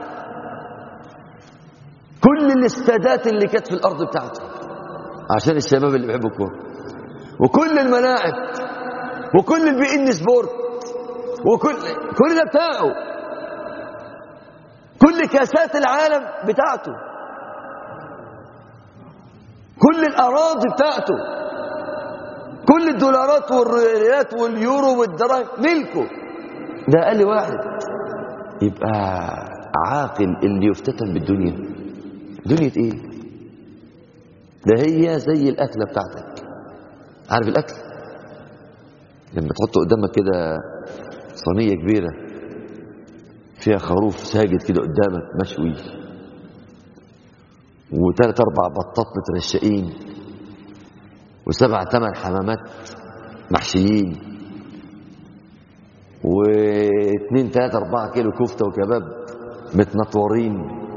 كل الاستادات اللي كانت في الارض بتاعته عشان الشباب اللي بيحبوا الكوره وكل الملاعب وكل البي ان سبورت وكل كل ده بتاعه كل كاسات العالم بتاعته كل الأراضي بتاعته كل الدولارات والريالات واليورو والدراهم ملكه ده أقل واحد يبقى عاقل اللي يفتتن بالدنيا دنيا ايه ده هي زي الأكلة بتاعتك عارف الأكل لما تحط قدامك كده صينية كبيرة فيها خروف ساجد كده قدامك مشوي وثلاث اربع بطات مترشقين وسبع ثمان حمامات محشيين واثنين ثلاثة أربعة كيلو كفتة وكباب متنطورين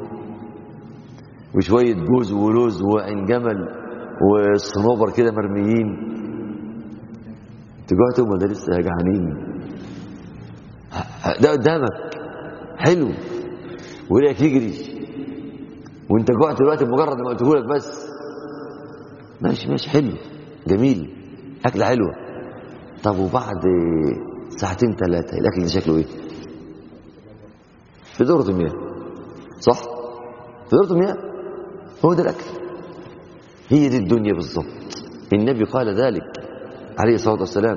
وشوية جوز ولوز وعين جمل والصنوبر كده مرميين تجوعتهم ولا لسه جعانين ده قدامك حلو وريقك يجري وانت جوعت دلوقتي مجرد ما قلته لك بس ماشي ماشي حلو جميل اكله حلوه طب وبعد ساعتين ثلاثه الاكل ده شكله ايه في دوره المياه صح في دوره المياه هو ده الاكل هي دي الدنيا بالظبط النبي قال ذلك عليه الصلاه والسلام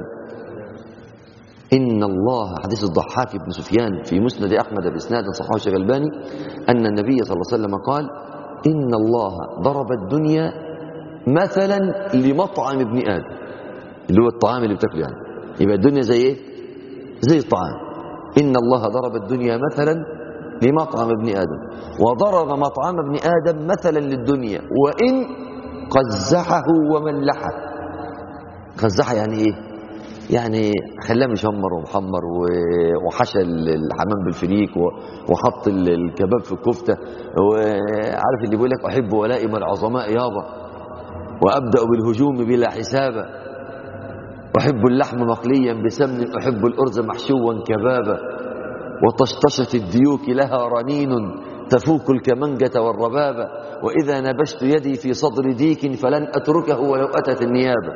إن الله حديث الضحاك بن سفيان في مسند أحمد بإسناد صحيح الشيخ الباني أن النبي صلى الله عليه وسلم قال إن الله ضرب الدنيا مثلا لمطعم ابن آدم اللي هو الطعام اللي بتاكله يعني يبقى الدنيا زي إيه؟ زي الطعام إن الله ضرب الدنيا مثلا لمطعم ابن آدم وضرب مطعم ابن آدم مثلا للدنيا وإن قزحه وملحه قزحه يعني إيه؟ يعني خلاه مشمر ومحمر و- وحشى الحمام بالفريك و- وحط ال- الكباب في الكفته وعارف اللي بيقول لك احب ولائم العظماء يابا وابدا بالهجوم بلا حساب احب اللحم مقليا بسمن احب الارز محشوا كبابا وطشطشه الديوك لها رنين تفوك الكمنجة والربابة وإذا نبشت يدي في صدر ديك فلن أتركه ولو أتت النيابة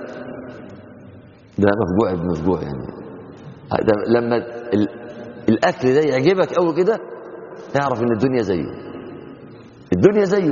ده مفجوع ابن مفجوع يعني ده لما ال... الأكل ده يعجبك قوي كده اعرف إن الدنيا زيه الدنيا زيه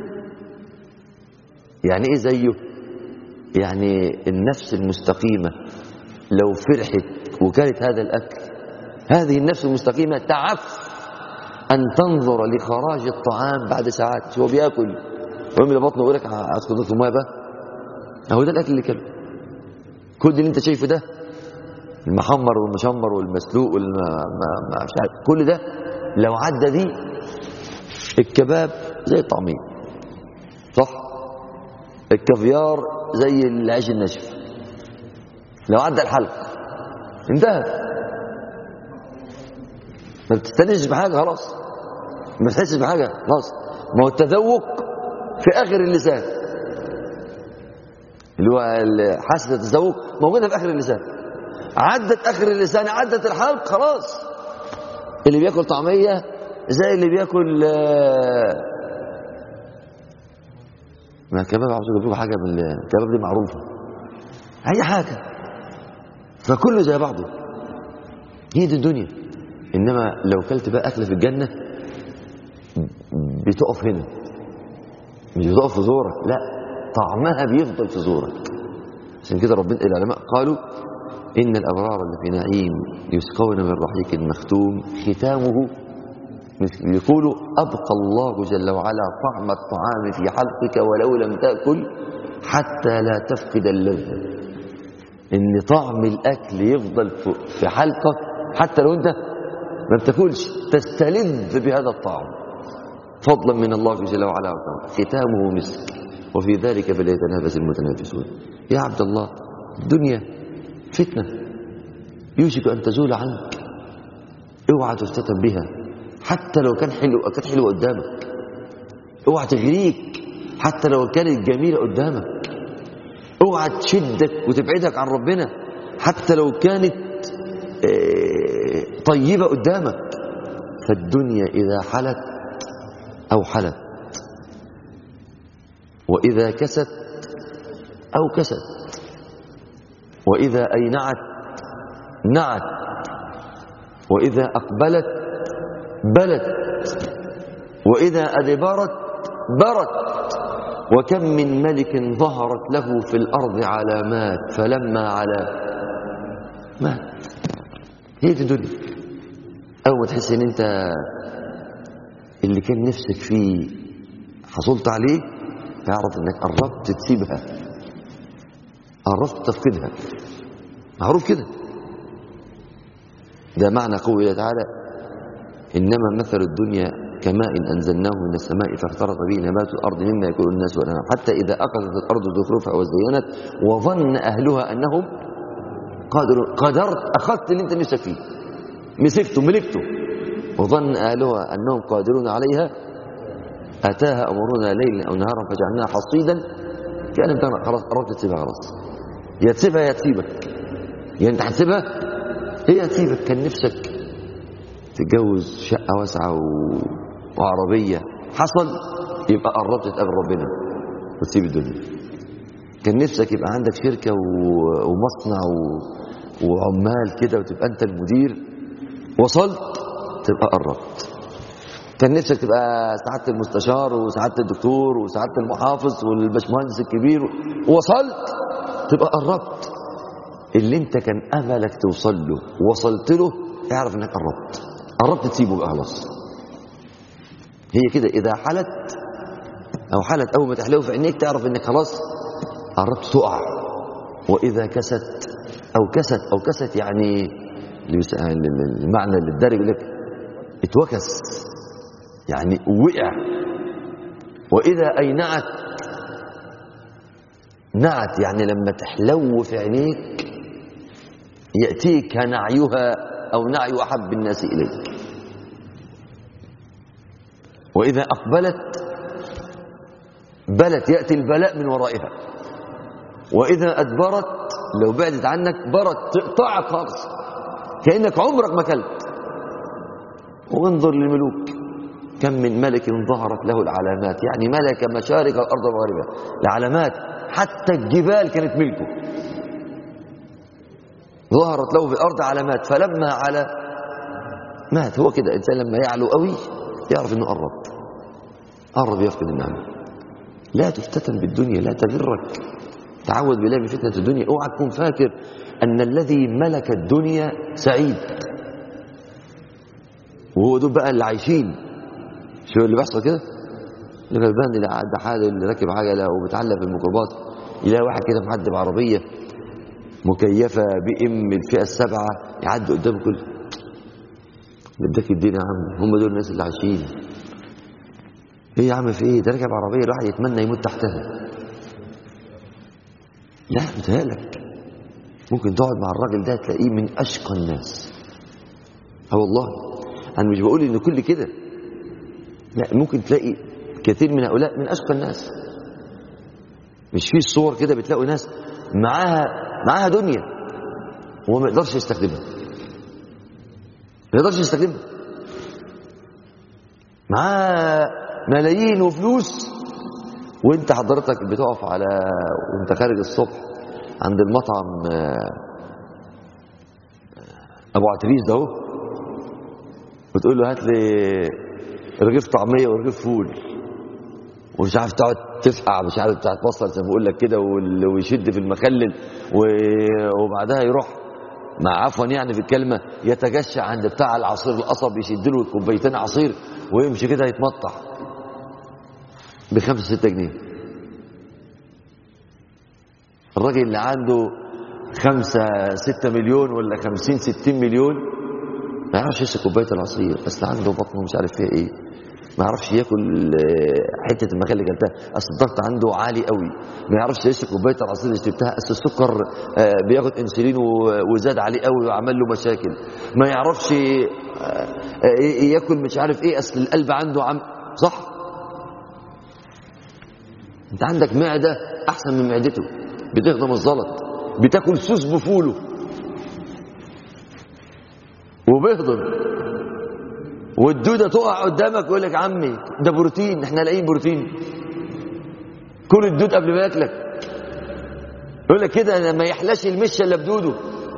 يعني إيه زيه يعني النفس المستقيمة لو فرحت وكانت هذا الأكل هذه النفس المستقيمة تعف أن تنظر لخراج الطعام بعد ساعات شو هو بياكل ويملى بطنه ويقول لك أدخل نص المية بقى أهو ده الأكل اللي كله كل اللي أنت شايفه ده المحمر والمشمر والمسلوق والما ما ما مش عارف كل ده لو عدى دي الكباب زي الطعمية صح الكافيار زي العيش الناشف لو عدى الحلق انتهت ما بتستنش بحاجة خلاص ما بتحسش بحاجة خلاص ما هو التذوق في آخر اللسان اللي هو حاسة التذوق موجودة في آخر اللسان عدت آخر اللسان عدت الحلق خلاص اللي بياكل طعمية زي اللي بياكل آه، ما الكباب عاوز اجيب لكم حاجه من الكباب دي معروفه اي حاجه فكله زي بعضه هي دي الدنيا انما لو كلت بقى اكله في الجنه بتقف هنا مش بتقف في زورك لا طعمها بيفضل في زورك عشان كده ربنا العلماء قالوا ان الابرار اللي في نعيم يسقون من رحيق مختوم ختامه مثل يقولوا أبقى الله جل وعلا طعم الطعام في حلقك ولو لم تأكل حتى لا تفقد اللذة إن طعم الأكل يفضل في- في حلقك حتى لو أنت ما بتاكلش تستلذ بهذا الطعم فضلا من الله جل وعلا وتعالى ختامه مسك وفي ذلك فليتنافس المتنافسون يا عبد الله الدنيا فتنة يوشك أن تزول عنك اوعى تفتتن بها حتى لو كان حلو كانت حلوه قدامك اوعى تغريك حتى لو كانت جميله قدامك اوعى تشدك وتبعدك عن ربنا حتى لو كانت آه، طيبه قدامك فالدنيا اذا حلت او حلت واذا كست او كست واذا اينعت نعت واذا اقبلت بلت وإذا أدبرت برت وكم من ملك ظهرت له في الأرض علامات فلما على مات هي دي الدنيا أول ما تحس إن أنت اللي كان نفسك فيه حصلت عليه اعرف إنك قربت تسيبها قربت تفقدها معروف كده ده معنى قوله تعالى إنما مثل الدنيا كماء أنزلناه من السماء فاختلط به نبات الأرض مما يأكل الناس والأنعام حتى إذا أخذت الأرض زخرفها وزينت وظن أهلها أنهم قادرون قدرت أخذت اللي أنت نفسك فيه مسكته ملكته وظن أهلها أنهم قادرون عليها أتاها أمرنا ليلا أو نهارا فجعلناها حصيدا كأن أنت خلاص قررت تسيبها خلاص يا تسيبها يا تسيبك يا أنت هتسيبها هي هتسيبك كان نفسك تتجوز شقة واسعة و... وعربية حصل يبقى قربت تقابل ربنا وتسيب الدنيا كان نفسك يبقى عندك شركة و... ومصنع و... وعمال كده وتبقى أنت المدير وصلت تبقى قربت كان نفسك تبقى سعادة المستشار وسعادة الدكتور وسعادة المحافظ والبشمهندس الكبير وصلت تبقى قربت اللي انت كان املك توصل له وصلت له اعرف انك قربت قربت تسيبه بقى خلاص هي كده اذا حلت او حلت اول ما تحلو في عينيك تعرف انك خلاص قربت تقع واذا كست او كست او كست يعني اللي بيس- المعنى اللي الدارج يقول لك اتوكس يعني وقع واذا اينعت نعت يعني لما تحلو في عينيك يأتيك نعيها أو نعي أحب الناس إليك وإذا أقبلت بلت يأتي البلاء من ورائها وإذا أدبرت لو بعدت عنك برت تقطعك خالص كأنك عمرك ما كلت وانظر للملوك كم من ملك ظهرت له العلامات يعني ملك مشارق الأرض ومغاربها العلامات حتى الجبال كانت ملكه ظهرت له في الأرض علامات فلما على مات هو كده الإنسان لما يعلو قوي يعرف أنه قرب قرب يفقد النعمة لا تفتتن بالدنيا لا تغرك تعود بالله من فتنة الدنيا اوعى تكون فاكر أن الذي ملك الدنيا سعيد وهو دول بقى اللي عايشين شو اللي بيحصل كده الغلبان اللي قاعد حاله اللي راكب عجله وبتعلق في الميكروباص يلاقي واحد كده معدي بعربيه مكيفه بي ام الفئه السبعه يعدي قدامه كله بدك الدين يا عم هم دول الناس اللي عايشين ايه يا عم في ايه ده راكب عربيه الواحد يتمنى يموت تحتها لا متهيألك ممكن تقعد مع الراجل ده تلاقيه من اشقى الناس اه والله انا مش بقول ان كل كده لا ممكن تلاقي كثير من هؤلاء من اشقى الناس مش في صور كده بتلاقوا ناس معاها معاها دنيا وهو ما يقدرش يستخدمها ما يقدرش يستخدمها معاه ملايين وفلوس وانت حضرتك بتقف على وانت خارج الصبح عند المطعم آه، ابو عتريس ده اهو وتقول له هات لي رغيف طعميه ورغيف فول ومش عارف تقعد تفقع مش عارف بتاعت بصل زي ما بقول لك كده وال- ويشد في المخلل و- وبعدها يروح مع عفوا يعني في الكلمه يتجشع عند بتاع العصير القصب يشد له كوبايتين عصير ويمشي كده يتمطع بخمسة ستة جنيه الراجل اللي عنده خمسة ستة مليون ولا خمسين ستين مليون ما يعرفش يشرب كوباية العصير بس عنده بطنه مش عارف فيها ايه ما يعرفش ياكل آه، حته المخلل اللي كلتها اصل الضغط عنده عالي قوي ما يعرفش يشرب كوبايه العصير اللي شربتها اصل السكر آه، بياخد انسولين و- وزاد عليه قوي وعمل له مشاكل ما يعرفش آه، آه، ياكل مش عارف ايه اصل القلب عنده عم صح انت عندك معده احسن من معدته بتهضم الزلط بتاكل سوس بفوله وبيهضم والدوده تقع قدامك ويقول لك عمي ده بروتين احنا لاقيين بروتين كل الدود قبل ما ياكلك يقول لك كده ما يحلاش المشه الا بدوده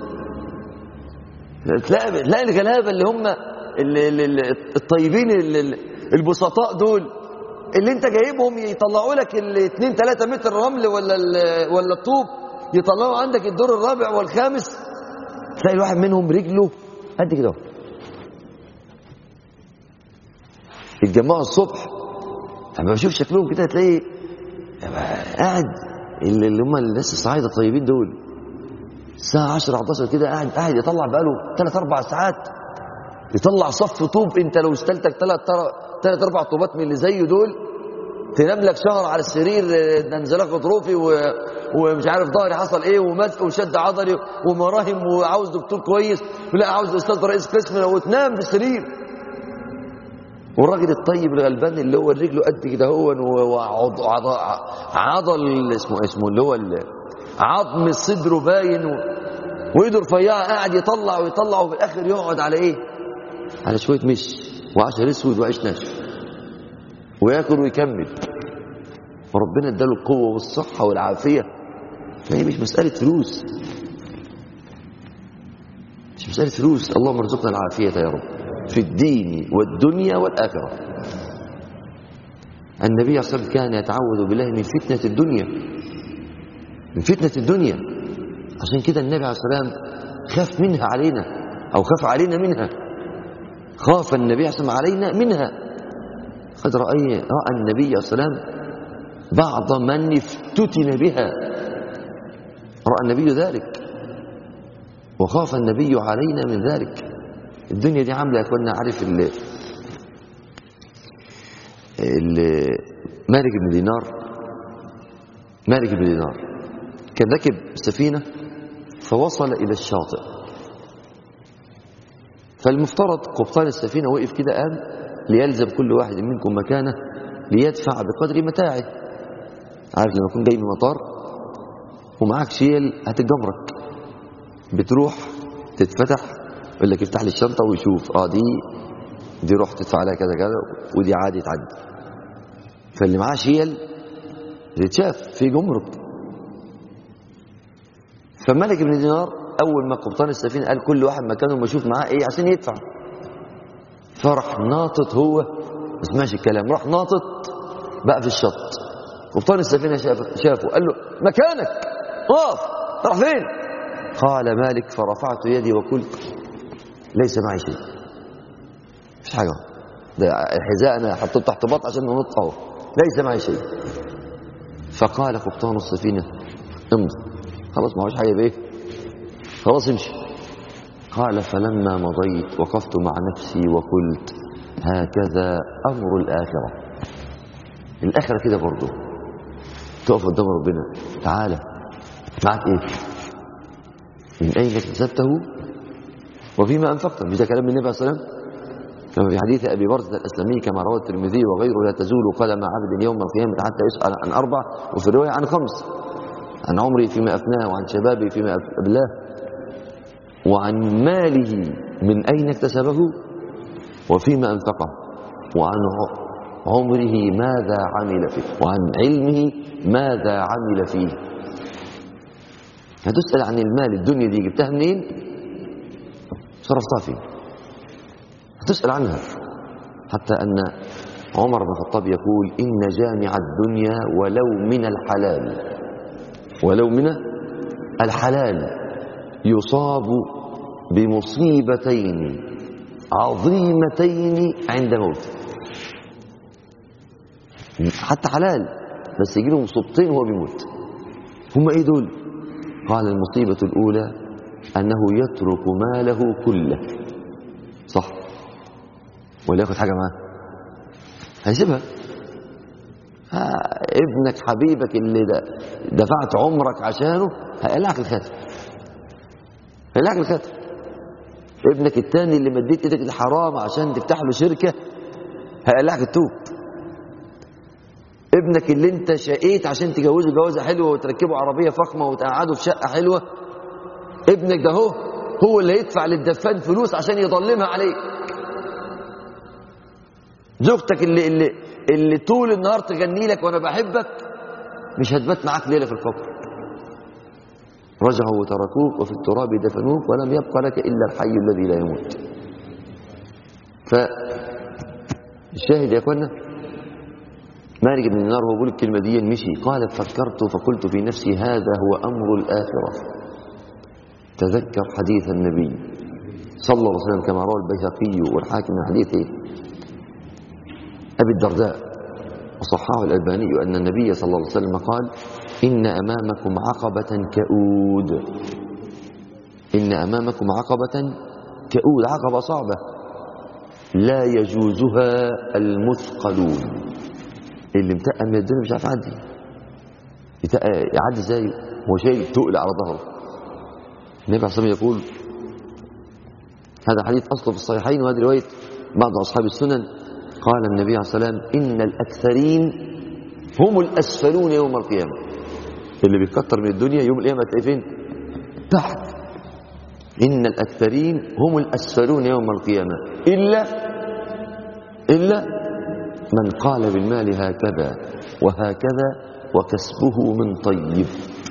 تلاقي تلاقي الغلابه اللي هم ال- ال- ال- الطيبين ال- ال- البسطاء دول اللي انت جايبهم يطلعوا لك ال 2 3 متر رمل ولا ال- ولا الطوب يطلعوا عندك الدور الرابع والخامس تلاقي الواحد منهم رجله قد كده اهو. يتجمعوا الصبح لما بشوف شكلهم كده تلاقي قاعد اللي اللي هم الناس الصعايده الطيبين دول الساعه 10 11 كده قاعد قاعد يطلع بقاله 3 4 ساعات يطلع صف طوب انت لو اشتلتك ثلاث ثلاث اربع طوبات من اللي زيه دول تنام لك شهر على السرير اه، ده انزلاق غضروفي و... ومش عارف ظهري حصل ايه ومزق وشد عضلي ومراهم وعاوز دكتور كويس ولا عاوز استاذ رئيس قسم وتنام في السرير والراجل الطيب الغلبان اللي هو رجله قد كده هو وعضل اسمه اسمه اللي هو ال- عظم صدره باين و... وايده رفيعه قاعد يطلع ويطلع وفي الاخر يقعد على ايه؟ على شويه مش وعشر اسود وعيش ناشف وياكل ويكمل وربنا اداله القوه والصحه والعافيه فهي مش مساله فلوس مش مساله فلوس اللهم ارزقنا العافيه يا رب في الدين والدنيا والاخره النبي صلى الله عليه وسلم كان يتعوذ بالله من فتنه الدنيا من فتنه الدنيا عشان كده النبي عليه الصلاه والسلام خاف منها علينا او خاف علينا منها خاف النبي صلى الله عليه وسلم علينا منها قد رأي رأى النبي صلى الله عليه وسلم بعض من افتتن بها رأى النبي ذلك وخاف النبي علينا من ذلك الدنيا دي عاملة يا اخوانا عارف ال ال مالك بن دينار مالك بن دينار كان راكب سفينة فوصل إلى الشاطئ فالمفترض قبطان السفينة وقف كده قام ليلزم كل واحد منكم مكانه ليدفع بقدر متاعه عارف لما تكون جاي من المطار ومعاك شيل هتتجمرك بتروح تتفتح يقول لك افتح لي الشنطة ويشوف اه دي دي روح تدفع عليها كذا كذا ودي عادي تعدي فاللي معاه شيل يتشاف في جمرك فملك بن دينار اول ما قبطان السفينه قال كل واحد مكانه ما يشوف معاه ايه عشان يدفع فراح ناطط هو ما سمعش الكلام راح ناطط بقى في الشط قبطان السفينه شاف شافه قال له مكانك اقف راح فين قال مالك فرفعت يدي وقلت ليس معي شيء مفيش حاجه ده الحذاء انا حطيته تحت بط عشان ننط اهو ليس معي شيء فقال قبطان السفينه امضي خلاص ما هوش حاجه بايه خلاص امشي قال فلما مضيت وقفت مع نفسي وقلت هكذا امر الاخره الاخره كده برضه تقف قدام ربنا تعالى معك ايه من اين اكتسبته وفيما انفقته مش ده كلام النبي عليه الصلاه والسلام كما في حديث ابي برزه الاسلمي كما رواه الترمذي وغيره لا تزول قدم عبد يوم القيامه حتى يسال عن اربع وفي الروايه عن خمس عن عمري فيما افناه وعن شبابي فيما ابلاه وعن ماله من اين اكتسبه وفيما انفقه وعن عمره ماذا عمل فيه وعن علمه ماذا عمل فيه هتسأل عن المال الدنيا دي جبتها منين صرفتها فين هتسأل عنها حتى أن عمر بن الخطاب يقول إن جامع الدنيا ولو من الحلال ولو من الحلال يصاب بمصيبتين عظيمتين عند موته حتى حلال بس يجي له مصيبتين وهو بيموت هما ايه دول قال المصيبة الأولى أنه يترك ماله كله صح ولا ياخد حاجة معاه هيسيبها ها ابنك حبيبك اللي ده دفعت عمرك عشانه هيقلعك الخاتم هيقلعك الخاتم ابنك التاني اللي مديت ايدك الحرام عشان تفتح له شركة هيقلعك التوب ابنك اللي انت شقيت عشان تجوزه جوازة حلوة وتركبه عربية فخمة وتقعده في شقة حلوة ابنك ده هو هو اللي يدفع للدفان فلوس عشان يضلمها عليك زوجتك اللي اللي اللي طول النهار تغني لك وانا بحبك مش هتبات معاك ليله في القبر رجعوا وتركوك وفي التراب دفنوك ولم يبق لك الا الحي الذي لا يموت فالشاهد يا اخوانا مالك بن دينار هو بيقول الكلمه دي مشي قال فكرت فقلت في نفسي هذا هو امر الاخره تذكر حديث النبي صلى الله عليه وسلم كما روى البيهقي والحاكم من حديث أبي الدرداء وصححه الألباني أن النبي صلى الله عليه وسلم قال إن أمامكم عقبة كؤود إن أمامكم عقبة كؤود عقبة صعبة لا يجوزها المثقلون اللي متقل من الدنيا مش عارف يعدي يعدي ازاي هو شايل تقل على ظهره النبي عليه الصلاه والسلام يقول هذا حديث اصله في الصحيحين وهذه روايه بعض اصحاب السنن قال النبي عليه الصلاه والسلام ان الاكثرين هم الاسفلون يوم القيامه اللي بيكتر من الدنيا يوم القيامه هتلاقيه فين تحت ان الاكثرين هم الاسفلون يوم القيامه الا الا من قال بالمال هكذا وهكذا وكسبه من طيب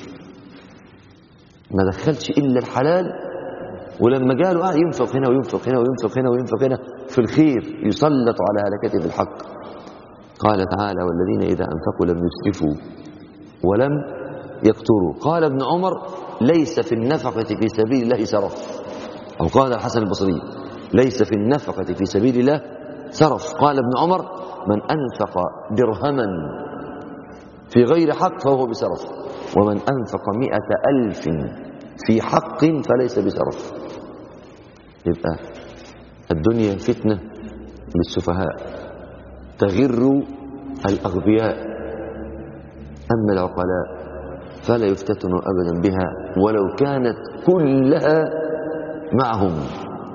ما دخلش الا الحلال ولما جاله قاعد ينفق هنا وينفق هنا وينفق هنا وينفق هنا في الخير يسلط على هلكته بالحق قال تعالى والذين اذا انفقوا لم يسرفوا ولم يقتروا قال ابن عمر ليس في النفقه في سبيل الله سرف او قال الحسن البصري ليس في النفقه في سبيل الله سرف قال ابن عمر من انفق درهما في غير حق فهو بسرف ومن أنفق مئة ألف في حق فليس بسرف يبقى الدنيا فتنة للسفهاء تغر الأغبياء أما العقلاء فلا يفتتنوا أبدا بها ولو كانت كلها معهم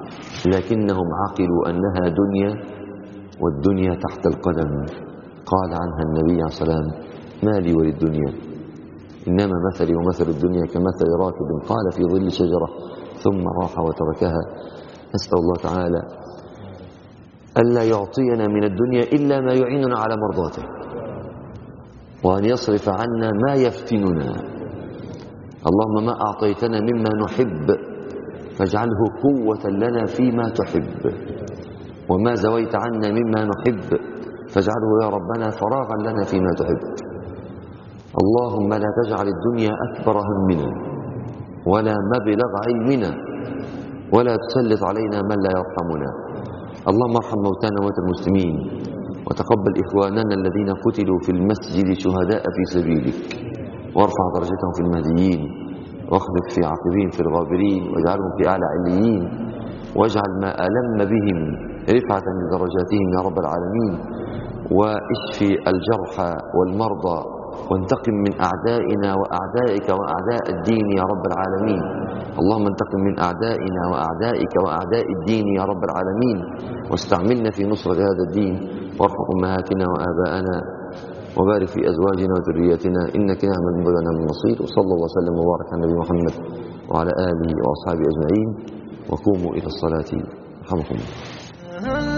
لكنهم عقلوا أنها دنيا والدنيا تحت القدم قال عنها النبي عليه الصلاة والسلام ما لي وللدنيا إنما مثلي ومثل الدنيا كمثل راكب قال في ظل شجرة ثم راح وتركها نسأل الله تعالى ألا يعطينا من الدنيا إلا ما يعيننا على مرضاته وأن يصرف عنا ما يفتننا اللهم ما أعطيتنا مما نحب فاجعله قوة لنا فيما تحب وما زويت عنا مما نحب فاجعله يا ربنا فراغا لنا فيما تحب اللهم لا تجعل الدنيا أكبر همنا ولا مبلغ علمنا ولا تسلط علينا من لا يرحمنا اللهم ارحم موتانا وموتى المسلمين وتقبل إخواننا الذين قتلوا في المسجد شهداء في سبيلك وارفع درجتهم في المهديين واخلف في عاقبين في الغابرين واجعلهم في أعلى عليين واجعل ما ألم بهم رفعة لدرجاتهم يا رب العالمين واشفي الجرحى والمرضى وانتقم من أعدائنا وأعدائك وأعداء الدين يا رب العالمين اللهم انتقم من أعدائنا وأعدائك وأعداء الدين يا رب العالمين واستعملنا في نصرة هذا الدين وارحم أمهاتنا وآباءنا وبارك في أزواجنا وذرياتنا إنك نعم المولى ونعم النصير وصلى الله وسلم وبارك على نبينا محمد وعلى آله وأصحابه أجمعين وقوموا إلى الصلاة رحمكم الله